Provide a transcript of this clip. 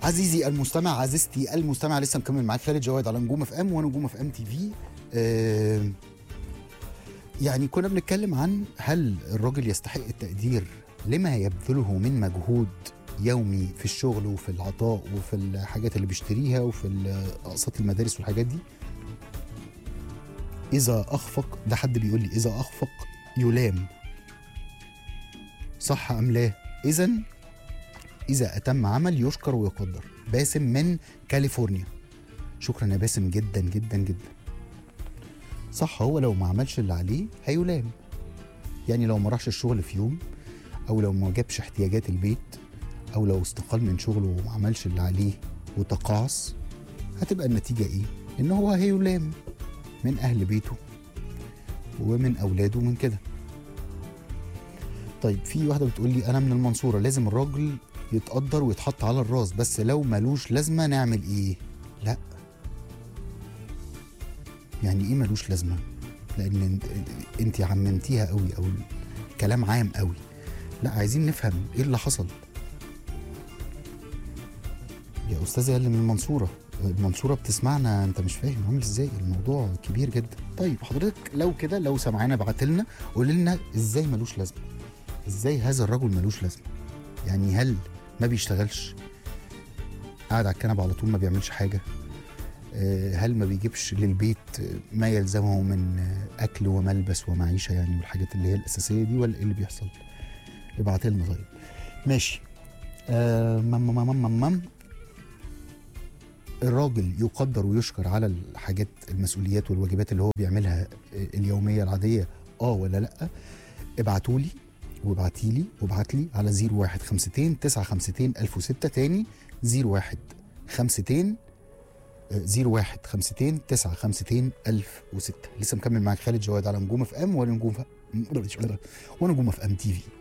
عزيزي المستمع عزيزتي المستمع لسه مكمل معاك خالد جواد على نجوم اف ام ونجوم اف ام تي في آه يعني كنا بنتكلم عن هل الراجل يستحق التقدير لما يبذله من مجهود يومي في الشغل وفي العطاء وفي الحاجات اللي بيشتريها وفي ال- اقساط المدارس والحاجات دي اذا اخفق ده حد بيقول لي اذا اخفق يلام صح ام لا اذا إذا أتم عمل يشكر ويقدر باسم من كاليفورنيا شكرا يا باسم جدا جدا جدا صح هو لو ما عملش اللي عليه هيلام يعني لو ما راحش الشغل في يوم أو لو ما جابش احتياجات البيت أو لو استقال من شغله وما عملش اللي عليه وتقاعس هتبقى النتيجة إيه؟ إن هو هيلام من أهل بيته ومن أولاده من كده طيب في واحدة بتقول لي أنا من المنصورة لازم الراجل يتقدر ويتحط على الراس بس لو ملوش لازمه نعمل ايه لا يعني ايه ملوش لازمه لان انت- انت عممتيها قوي او كلام عام قوي لا عايزين نفهم ايه اللي حصل يا استاذه اللي من المنصوره المنصوره بتسمعنا انت مش فاهم عامل ازاي الموضوع كبير جدا طيب حضرتك لو كده لو سمعانا ابعت لنا قول لنا ازاي ملوش لازمه ازاي هذا الرجل ملوش لازمه يعني هل ما بيشتغلش قاعد على الكنبه على طول ما بيعملش حاجه آه، هل ما بيجيبش للبيت ما يلزمه من آه، اكل وملبس ومعيشه يعني والحاجات اللي هي الاساسيه دي ولا ايه اللي بيحصل ابعت لنا طيب ماشي آه مم مم مم مم مم. الراجل يقدر ويشكر على الحاجات المسؤوليات والواجبات اللي هو بيعملها آه، اليوميه العاديه اه ولا لا ابعتوا لي وابعتي لي وابعت لي على 0152 952 1006 تاني 0152 0152 952 1006 لسه مكمل معاك خالد جواد على نجوم اف ام ونجوم ف... ونجوم اف ام تي في